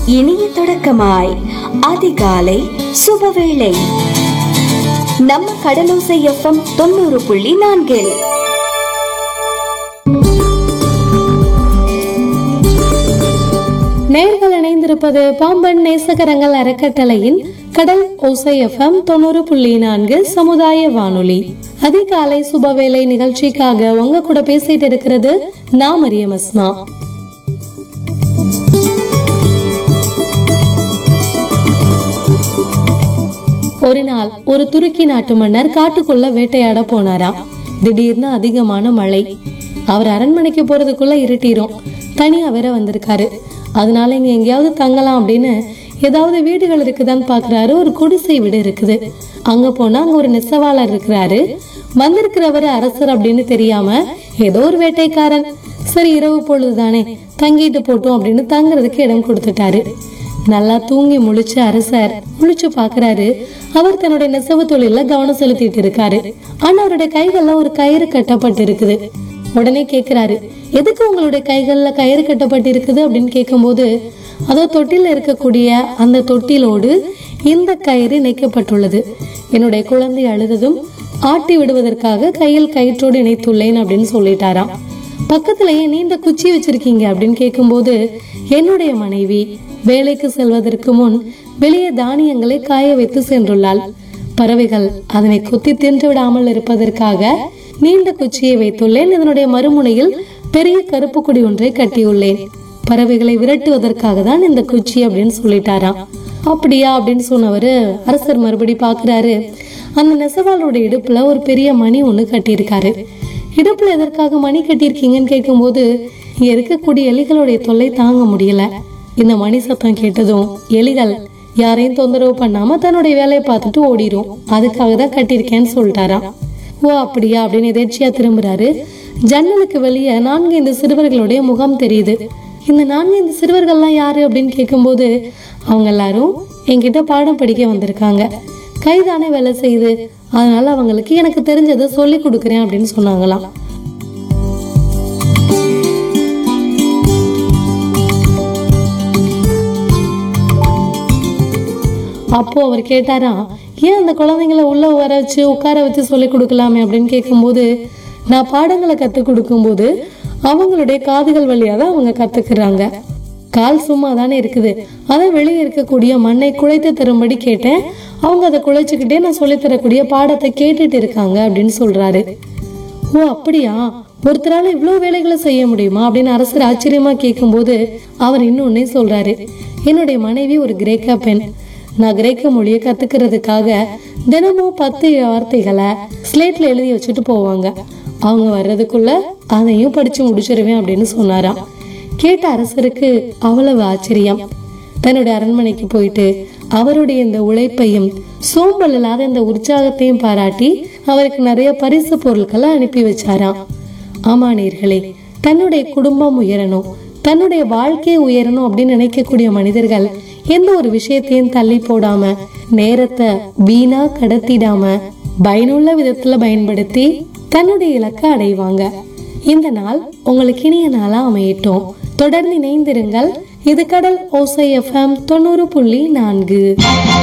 இனிய தொடக்கமாய் அதிகாலை சுபவேளை நம்ம கடலோசை எஃப்எம் தொண்ணூறு புள்ளி நான்கில் நேர்கள் இணைந்திருப்பது பாம்பன் நேசகரங்கள் அறக்கட்டளையின் கடல் ஓசை எஃப்எம் தொண்ணூறு புள்ளி நான்கு சமுதாய வானொலி அதிகாலை சுபவேளை நிகழ்ச்சிக்காக உங்க கூட பேசிட்டு இருக்கிறது நான் மரியம் அஸ்மா ஒரு நாள் ஒரு துருக்கி நாட்டு மன்னர் காட்டுக்குள்ள வேட்டையாட போனாராம் திடீர்னு அதிகமான மழை அவர் அரண்மனைக்கு போறதுக்குள்ள இருட்டிரும் தனியா வேற வந்திருக்காரு அதனால இங்க எங்கேயாவது தங்கலாம் அப்படின்னு ஏதாவது வீடுகள் இருக்குதான்னு பாக்குறாரு ஒரு குடிசை வீடு இருக்குது அங்க போனா அங்க ஒரு நெசவாளர் இருக்கிறாரு வந்திருக்கிறவர் அரசர் அப்படின்னு தெரியாம ஏதோ ஒரு வேட்டைக்காரன் சரி இரவு பொழுதுதானே தங்கிட்டு போட்டோம் அப்படின்னு தங்குறதுக்கு இடம் கொடுத்துட்டாரு நல்லா தூங்கி முழிச்ச அரசர் முழிச்சு பாக்குறாரு அவர் தன்னுடைய நெசவு தொழில கவனம் செலுத்திட்டு இருக்காரு ஆனா அவருடைய கைகள்ல ஒரு கயிறு கட்டப்பட்டு இருக்குது உடனே கேக்குறாரு எதுக்கு உங்களுடைய கைகள்ல கயிறு கட்டப்பட்டு இருக்குது அப்படின்னு கேட்கும்போது அதோ தொட்டில இருக்கக்கூடிய அந்த தொட்டிலோடு இந்த கயிறு இணைக்கப்பட்டுள்ளது என்னுடைய குழந்தை அழுததும் ஆட்டி விடுவதற்காக கையில் கயிற்றோடு இணைத்துள்ளேன் அப்படின்னு சொல்லிட்டாராம் பக்கத்திலேயே நீண்ட குச்சி வச்சிருக்கீங்க அப்படின்னு கேட்கும்போது என்னுடைய மனைவி வேலைக்கு செல்வதற்கு முன் வெளியே தானியங்களை காய வைத்து சென்றுள்ளாள் பறவைகள் அதனை கொத்தி தின்று விடாமல் இருப்பதற்காக நீண்ட குச்சியை வைத்துள்ளேன் இதனுடைய மறுமுனையில் பெரிய கருப்பு கொடி ஒன்றை கட்டியுள்ளேன் பறவைகளை விரட்டுவதற்காக தான் இந்த குச்சி அப்படின்னு சொல்லிட்டாராம் அப்படியா அப்படின்னு சொன்னவரு அரசர் மறுபடி பாக்குறாரு அந்த நெசவாளோட இடுப்புல ஒரு பெரிய மணி ஒண்ணு கட்டியிருக்காரு இடுப்புல எதற்காக மணி கட்டியிருக்கீங்கன்னு கேட்கும்போது இங்க இருக்கக்கூடிய எலிகளுடைய தொல்லை தாங்க முடியல இந்த மணி சத்தம் கேட்டதும் எலிகள் யாரையும் தொந்தரவு பண்ணாம தன்னுடைய வேலையை பார்த்துட்டு ஓடிரும் அதுக்காக தான் கட்டியிருக்கேன்னு சொல்லிட்டாராம் ஓ அப்படியா அப்படின்னு எதேர்ச்சியா திரும்புறாரு ஜன்னலுக்கு வெளியே நான்கு இந்த சிறுவர்களுடைய முகம் தெரியுது இந்த நான்கு இந்த சிறுவர்கள்லாம் யாரு அப்படின்னு கேட்கும்போது அவங்க எல்லாரும் என்கிட்ட பாடம் படிக்க வந்திருக்காங்க கைதானே வேலை செய்யுது அதனால அவங்களுக்கு எனக்கு தெரிஞ்சதை சொல்லி கொடுக்குறேன் அப்படின்னு சொன்னாங்களாம் அப்போ அவர் கேட்டாரா ஏன் அந்த குழந்தைங்கள உள்ள வர வச்சு உட்கார வச்சு சொல்லி கொடுக்கலாமே அப்படின்னு கேட்கும்போது நான் பாடங்களை கற்றுக் கொடுக்கும்போது அவங்களுடைய காதுகள் வழியாக தான் அவங்க கத்துக்கிறாங்க கால் சும்மா தானே இருக்குது அதை வெளியே இருக்கக்கூடிய மண்ணை குழைத்து தரும்படி கேட்டேன் அவங்க அதை குழைச்சிக்கிட்டே நான் சொல்லித் தரக்கூடிய பாடத்தை கேட்டுட்டு இருக்காங்க அப்படின்னு சொல்றாரு ஓ அப்படியா ஒருத்தரால இவ்வளவு வேலைகளை செய்ய முடியுமா அப்படின்னு அரசர் ஆச்சரியமா கேட்கும்போது அவர் இன்னொன்னே சொல்றாரு என்னுடைய மனைவி ஒரு கிரேக்க பெண் நான் கிரேக்க மொழியை கத்துக்கிறதுக்காக தினமும் பத்து வார்த்தைகளை ஸ்லேட்ல எழுதி வச்சுட்டு போவாங்க அவங்க வர்றதுக்குள்ள அதையும் படிச்சு முடிச்சிருவேன் அப்படின்னு சொன்னாராம் கேட்ட அரசருக்கு அவ்வளவு ஆச்சரியம் தன்னுடைய அரண்மனைக்கு போயிட்டு அவருடைய இந்த உழைப்பையும் சோம்பல் இல்லாத இந்த உற்சாகத்தையும் பாராட்டி அவருக்கு நிறைய பரிசு பொருட்களை அனுப்பி வச்சாராம் ஆமா நேர்களே தன்னுடைய குடும்பம் உயரணும் தன்னுடைய வாழ்க்கை உயரணும் அப்படின்னு நினைக்கக்கூடிய மனிதர்கள் எந்த ஒரு விஷயத்தையும் தள்ளி போடாம நேரத்தை வீணா கடத்திடாம பயனுள்ள விதத்துல பயன்படுத்தி தன்னுடைய இலக்கை அடைவாங்க இந்த நாள் உங்களுக்கு இனிய நாளா அமையட்டும் தொடர்ந்து இணைந்திருங்கள் இது கடல் ஓசை எஃப்எம் தொண்ணூறு புள்ளி நான்கு